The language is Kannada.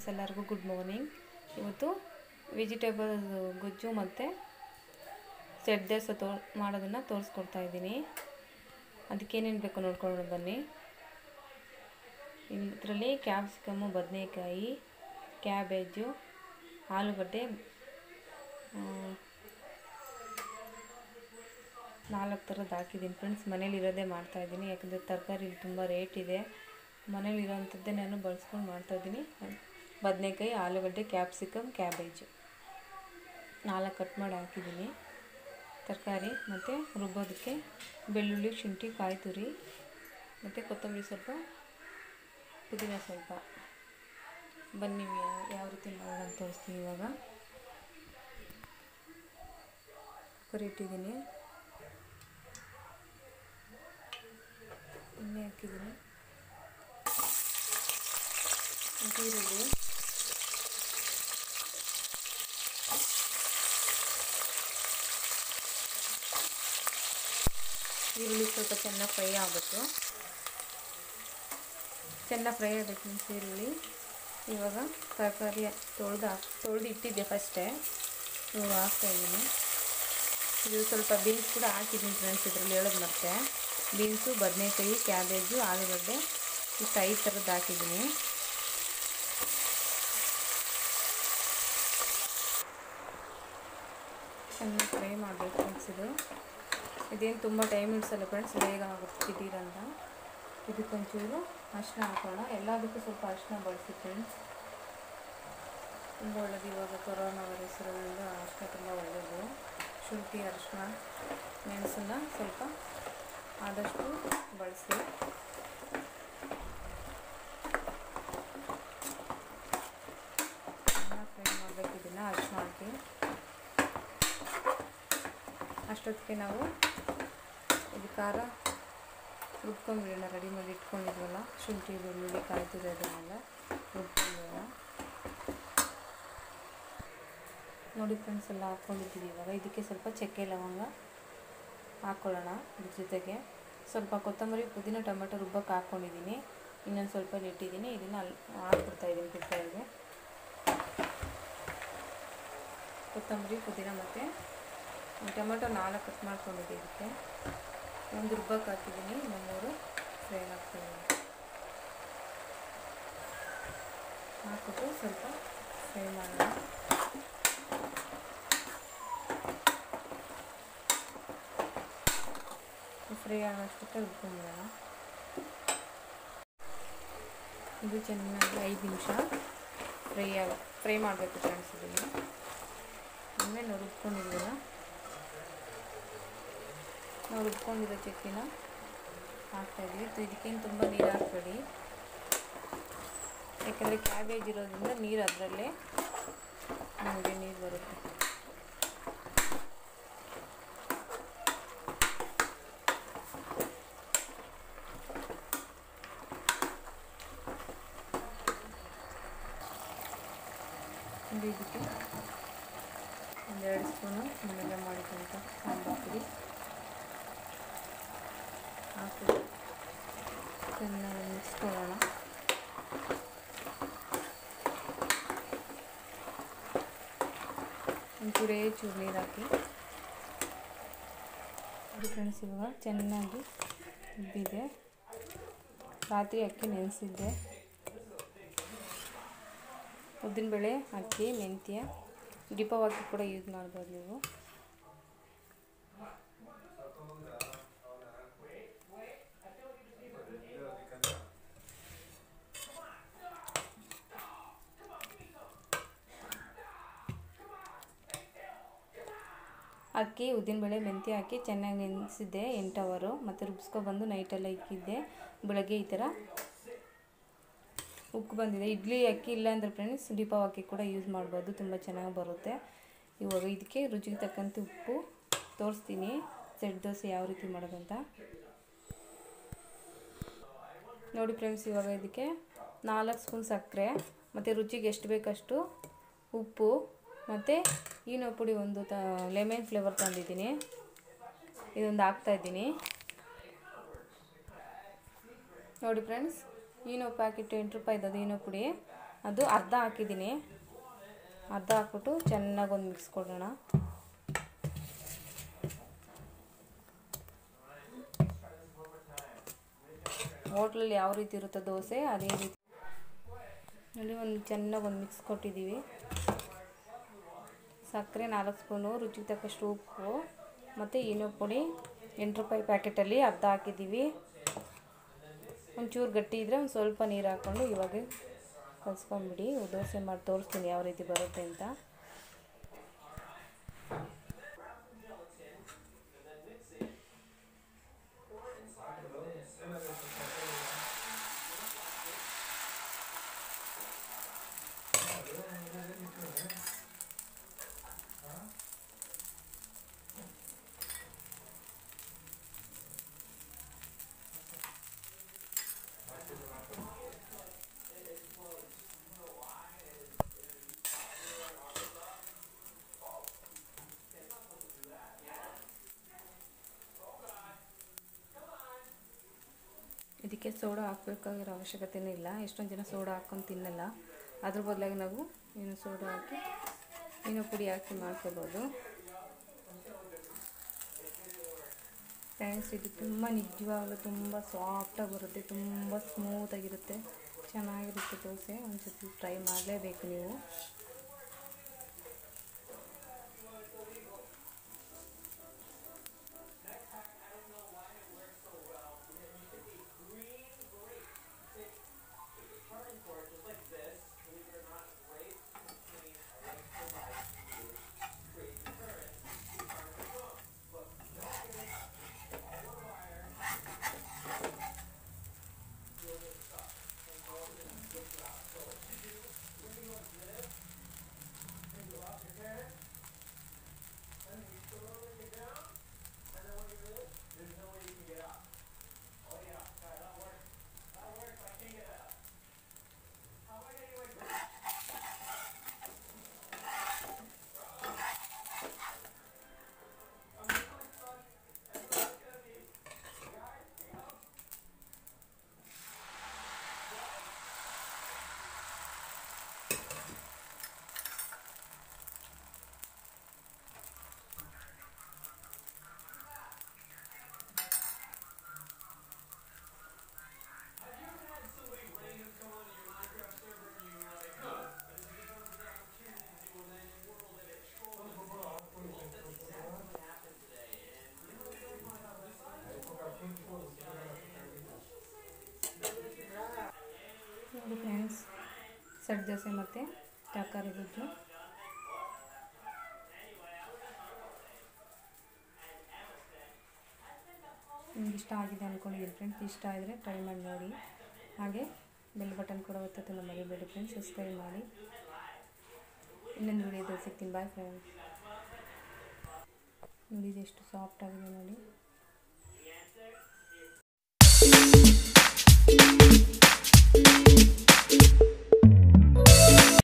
ಫ್ರೆಂಡ್ಸ್ ಎಲ್ಲರಿಗೂ ಗುಡ್ ಮಾರ್ನಿಂಗ್ ಇವತ್ತು ವೆಜಿಟೇಬಲ್ ಗೊಜ್ಜು ಮತ್ತು ಸೆಟ್ ದೋಸೆ ತೋ ಮಾಡೋದನ್ನು ತೋರಿಸ್ಕೊಡ್ತಾ ಇದ್ದೀನಿ ಅದಕ್ಕೇನೇನು ಬೇಕು ನೋಡ್ಕೊಂಡು ಬನ್ನಿ ಇದರಲ್ಲಿ ಕ್ಯಾಪ್ಸಿಕಮ್ಮು ಬದನೆಕಾಯಿ ಕ್ಯಾಬೇಜು ಆಲೂಗಡ್ಡೆ ನಾಲ್ಕು ಥರದ್ದು ಹಾಕಿದ್ದೀನಿ ಫ್ರೆಂಡ್ಸ್ ಮನೇಲಿ ಇರೋದೇ ಮಾಡ್ತಾಯಿದ್ದೀನಿ ಯಾಕಂದರೆ ತರಕಾರಿ ತುಂಬ ರೇಟ್ ಇದೆ ಮನೇಲಿ ಇರೋವಂಥದ್ದೇ ನಾನು ಬಳಸ್ಕೊಂಡು ಮಾಡ್ತಾಯಿದ್ದೀನಿ ಬದನೆಕಾಯಿ ಆಲೂಗಡ್ಡೆ ಕ್ಯಾಪ್ಸಿಕಮ್ ಕ್ಯಾಬೇಜು ನಾಲ್ಕು ಕಟ್ ಮಾಡಿ ಹಾಕಿದ್ದೀನಿ ತರಕಾರಿ ಮತ್ತು ರುಬ್ಬೋದಕ್ಕೆ ಬೆಳ್ಳುಳ್ಳಿ ಶುಂಠಿ ಕಾಯಿ ತುರಿ ಮತ್ತು ಕೊತ್ತಂಬರಿ ಸ್ವಲ್ಪ ಪುದೀನ ಸ್ವಲ್ಪ ಬನ್ನಿ ಯಾವ ರೀತಿ ಮಾಡೋಣ ಅಂತ ತೋರಿಸ್ತೀನಿ ಇವಾಗ ಕುಕ್ಕರ್ ಇಟ್ಟಿದ್ದೀನಿ ಎಣ್ಣೆ ಹಾಕಿದ್ದೀನಿ ಈರುಳ್ಳಿ ಈರುಳ್ಳಿ ಸ್ವಲ್ಪ ಚೆನ್ನಾಗಿ ಫ್ರೈ ಆಗಬೇಕು ಚೆನ್ನಾಗಿ ಫ್ರೈ ಆಗಬೇಕು ಮೀನ್ಸ್ ಈರುಳ್ಳಿ ಇವಾಗ ತರಕಾರಿ ತೊಳೆದು ತೊಳೆದು ಇಟ್ಟಿದ್ದೆ ಫಸ್ಟೇ ಇವಾಗ ಹಾಕ್ತಾಯಿದ್ದೀನಿ ಇದು ಸ್ವಲ್ಪ ಬೀನ್ಸ್ ಕೂಡ ಹಾಕಿದ್ದೀನಿ ಫ್ರೆಂಡ್ಸ್ ಇದರಲ್ಲಿ ಹೇಳೋದು ಮತ್ತೆ ಬೀನ್ಸು ಬದನೆಕಾಯಿ ಕ್ಯಾಬೇಜು ಆಲೂಗಡ್ಡೆ ಇಷ್ಟು ಐದು ಥರದ್ದು ಹಾಕಿದ್ದೀನಿ ಚೆನ್ನಾಗಿ ಫ್ರೈ ಮಾಡಬೇಕು ಫ್ರೆಂಡ್ಸ್ ಇದು ಇದೇನು ತುಂಬ ಟೈಮ್ ಇಡ್ಸಲ್ಲ ಫ್ರೆಂಡ್ಸ್ ಬೇಗ ಆಗುತ್ತೆ ದಿಢೀರಂತ ಇದಕ್ಕೊಂಚೂರು ಅರಿಶಿನ ಹಾಕೋಣ ಎಲ್ಲದಕ್ಕೂ ಸ್ವಲ್ಪ ಅರಿಶಿನ ಬಳಸಿ ಫ್ರೆಂಡ್ಸ್ ತುಂಬ ಒಳ್ಳೆಯದು ಇವಾಗ ಕೊರೋನಾ ವೈರಸ್ ಇರೋದ್ರಿಂದ ಅರಿಶಿನ ತುಂಬ ಒಳ್ಳೆಯದು ಶುಂಠಿ ಅರಿಶಿನ ಮೆಣಸನ್ನ ಸ್ವಲ್ಪ ಆದಷ್ಟು ಬಳಸಿ ಚೆನ್ನಾಗಿ ಫ್ರೈ ಮಾಡಬೇಕು ಇದನ್ನು ಅರಿಶಿನ ಹಾಕಿ ಅಷ್ಟೊತ್ತಿಗೆ ನಾವು ಇದು ಖಾರ ರುಬ್ಕೊಂಬಿಡೋಣ ರೆಡಿ ಮಾಡಿ ಇಟ್ಕೊಂಡಿದ್ವಲ್ಲ ಶುಂಠಿ ಬೆಳ್ಳುಳ್ಳಿ ಕಾಯಿ ತುರಿ ಅದನ್ನೆಲ್ಲ ರುಬ್ಕೊಂಬಿಡೋಣ ನೋಡಿ ಫ್ರೆಂಡ್ಸ್ ಎಲ್ಲ ಹಾಕ್ಕೊಂಡಿದ್ದೀವಿ ಇವಾಗ ಇದಕ್ಕೆ ಸ್ವಲ್ಪ ಚಕ್ಕೆ ಲವಂಗ ಹಾಕ್ಕೊಳ್ಳೋಣ ಇದ್ರ ಜೊತೆಗೆ ಸ್ವಲ್ಪ ಕೊತ್ತಂಬರಿ ಪುದೀನ ಟೊಮೆಟೊ ರುಬ್ಬಕ್ಕೆ ಹಾಕ್ಕೊಂಡಿದ್ದೀನಿ ಇನ್ನೊಂದು ಸ್ವಲ್ಪ ಇಟ್ಟಿದ್ದೀನಿ ಇದನ್ನು ಅಲ್ಲಿ ಹಾಕ್ಬಿಡ್ತಾಯಿದ್ದೀನಿ ಕುಕ್ಕರ್ಗೆ ಕೊತ್ತಂಬರಿ ಪುದೀನ ಮತ್ತು ಟೊಮೆಟೊ ನಾಲ್ಕು ಕಟ್ ಮಾಡ್ಕೊಂಡಿದ್ದೆ ಇದಕ್ಕೆ ಒಂದು ರುಬ್ಬಕ್ಕೆ ಹಾಕಿದ್ದೀನಿ ಇನ್ನೊಂದು ಮೂರು ಫ್ರೈ ಹಾಕ್ತಾಯಿದ್ದೀನಿ ಹಾಕ್ಬಿಟ್ಟು ಸ್ವಲ್ಪ ಫ್ರೈ ಮಾಡೋಣ ಫ್ರೈ ಆಗೋಷ್ಟಕ್ಕೆ ರುಬ್ಕೊಂಡ್ಬಿಡೋಣ ಇದು ಚೆನ್ನಾಗಿ ಐದು ನಿಮಿಷ ಫ್ರೈ ಆಗ ಫ್ರೈ ಮಾಡಬೇಕು ಫ್ರೆಂಡ್ಸ್ ಇದನ್ನು ಆಮೇಲೆ ನಾವು ರುಬ್ಕೊಂಡಿದ್ದೀವಲ್ಲ ನಾವು ರುಬ್ಕೊಂಡಿರೋ ಚಕ್ಕಿನ ಹಾಕ್ತಾಯಿದ್ವಿ ಇದಕ್ಕೇನು ತುಂಬ ನೀರು ಹಾಕ್ಬೇಡಿ ಯಾಕಂದರೆ ಕ್ಯಾಬೇಜ್ ಇರೋದ್ರಿಂದ ನೀರು ಅದರಲ್ಲೇ ನಮಗೆ ನೀರು ಬರುತ್ತೆ ಒಂದು ಇದಕ್ಕೆ ಒಂದೆರಡು ಸ್ಪೂನು ಮನೆಯಲ್ಲ ಮಾಡಿಕೊಂತ ಸಾಂಬಾರು ಪುಡಿ ಹಾಕಿ ಚೆನ್ನಾಗಿ ಮಿಕ್ಸ್ಕೊಳ್ಳೋಣ ಒಂಚೂರೇ ಚೂರು ನೀರು ಹಾಕಿ ಅದು ಫ್ರೆಂಡ್ಸ್ ಇವಾಗ ಚೆನ್ನಾಗಿ ಉಬ್ಬಿದೆ ರಾತ್ರಿ ಅಕ್ಕಿ ನೆನೆಸಿದ್ದೆ ಉದ್ದಿನಬೇಳೆ ಅಕ್ಕಿ ಮೆಂತ್ಯ ದೀಪವಾಗಿ ಕೂಡ ಯೂಸ್ ಮಾಡ್ಬೋದು ನೀವು ಅಕ್ಕಿ ಉದ್ದಿನಬೇಳೆ ಮೆಂತ್ಯ ಹಾಕಿ ಚೆನ್ನಾಗಿ ನೆನೆಸಿದ್ದೆ ಎಂಟು ಅವರು ಮತ್ತು ರುಬ್ಸ್ಕೊಬಂದು ನೈಟೆಲ್ಲ ಇಕ್ಕಿದ್ದೆ ಬೆಳಗ್ಗೆ ಈ ಥರ ಉಕ್ಕು ಬಂದಿದೆ ಇಡ್ಲಿ ಅಕ್ಕಿ ಇಲ್ಲ ಅಂದರೆ ಫ್ರೆಂಡ್ಸ್ ದೀಪಾವ ಅಕ್ಕಿ ಕೂಡ ಯೂಸ್ ಮಾಡ್ಬೋದು ತುಂಬ ಚೆನ್ನಾಗಿ ಬರುತ್ತೆ ಇವಾಗ ಇದಕ್ಕೆ ರುಚಿಗೆ ತಕ್ಕಂತೆ ಉಪ್ಪು ತೋರಿಸ್ತೀನಿ ಸೆಟ್ ದೋಸೆ ಯಾವ ರೀತಿ ಮಾಡೋದಂತ ನೋಡಿ ಫ್ರೆಂಡ್ಸ್ ಇವಾಗ ಇದಕ್ಕೆ ನಾಲ್ಕು ಸ್ಪೂನ್ ಸಕ್ಕರೆ ಮತ್ತು ರುಚಿಗೆ ಎಷ್ಟು ಬೇಕಷ್ಟು ಉಪ್ಪು ಮತ್ತು ಈನೋ ಪುಡಿ ಒಂದು ತ ಲೆಮನ್ ಫ್ಲೇವರ್ ತಂದಿದ್ದೀನಿ ಇದೊಂದು ಹಾಕ್ತಾಯಿದ್ದೀನಿ ನೋಡಿ ಫ್ರೆಂಡ್ಸ್ ಈನೋ ಪ್ಯಾಕೆಟ್ ಎಂಟು ರೂಪಾಯಿ ಅದು ಈನೋ ಪುಡಿ ಅದು ಅರ್ಧ ಹಾಕಿದ್ದೀನಿ ಅರ್ಧ ಹಾಕ್ಬಿಟ್ಟು ಚೆನ್ನಾಗಿ ಒಂದು ಮಿಕ್ಸ್ ಕೊಡೋಣ ಹೋಟ್ಲಲ್ಲಿ ಯಾವ ರೀತಿ ಇರುತ್ತೋ ದೋಸೆ ಅದೇ ರೀತಿ ನೋಡಿ ಒಂದು ಚೆನ್ನಾಗಿ ಒಂದು ಮಿಕ್ಸ್ ಕೊಟ್ಟಿದ್ದೀವಿ ಸಕ್ಕರೆ ನಾಲ್ಕು ಸ್ಪೂನು ರುಚಿಗೆ ತಕ್ಕಷ್ಟು ಉಪ್ಪು ಮತ್ತು ಈನೋ ಪುಡಿ ಎಂಟು ರೂಪಾಯಿ ಪ್ಯಾಕೆಟಲ್ಲಿ ಅರ್ಧ ಹಾಕಿದ್ದೀವಿ ಒಂಚೂರು ಗಟ್ಟಿ ಇದ್ದರೆ ಒಂದು ಸ್ವಲ್ಪ ನೀರು ಹಾಕ್ಕೊಂಡು ಇವಾಗ ಕಲಿಸ್ಕೊಂಬಿಡಿ ದೋಸೆ ಮಾಡಿ ತೋರಿಸ್ತೀನಿ ಯಾವ ರೀತಿ ಬರುತ್ತೆ ಅಂತ ಇದಕ್ಕೆ ಸೋಡಾ ಹಾಕಬೇಕಾಗಿರೋ ಅವಶ್ಯಕತೆಯೂ ಇಲ್ಲ ಎಷ್ಟೊಂದು ಜನ ಸೋಡಾ ಹಾಕ್ಕೊಂಡು ತಿನ್ನಲ್ಲ ಅದ್ರ ಬದಲಾಗಿ ನಾವು ಏನು ಸೋಡಾ ಹಾಕಿ ಏನೋ ಪುಡಿ ಹಾಕಿ ಮಾಡ್ಕೋಬೋದು ಫ್ರೆಂಡ್ಸ್ ಇದು ತುಂಬ ನಿಜವಾಗ್ಲೂ ತುಂಬ ಸಾಫ್ಟಾಗಿ ಬರುತ್ತೆ ತುಂಬ ಸ್ಮೂತಾಗಿರುತ್ತೆ ಚೆನ್ನಾಗಿರುತ್ತೆ ದೋಸೆ ಒಂದು ಸತಿ ಟ್ರೈ ಮಾಡಲೇಬೇಕು ನೀವು ನೋಡಿ ಫ್ರೆಂಡ್ಸ್ ಸೆಟ್ ದೋಸೆ ಮತ್ತು ತರಕಾರಿ ಗೊಜ್ಜು ನಿಮ್ಗೆ ಇಷ್ಟ ಆಗಿದೆ ಅಂದ್ಕೊಂಡಿದ್ದೀನಿ ಫ್ರೆಂಡ್ಸ್ ಇಷ್ಟ ಆದರೆ ಟ್ರೈ ಮಾಡಿ ನೋಡಿ ಹಾಗೆ ಬೆಲ್ ಬಟನ್ ಕೂಡ ಒತ್ತೋದನ್ನು ಮರಿಬೇಡಿ ಫ್ರೆಂಡ್ಸ್ ಸಬ್ಸ್ಕ್ರೈಬ್ ಮಾಡಿ ಇನ್ನೊಂದು ವಿಡಿಯೋದಲ್ಲಿ ಸಿಗ್ತೀನಿ ಬಾಯ್ ಫ್ರೆಂಡ್ಸ್ ನೋಡಿ ಇದು ಎಷ್ಟು ಸಾಫ್ಟ್ ಆಗಿದೆ ನೋಡಿ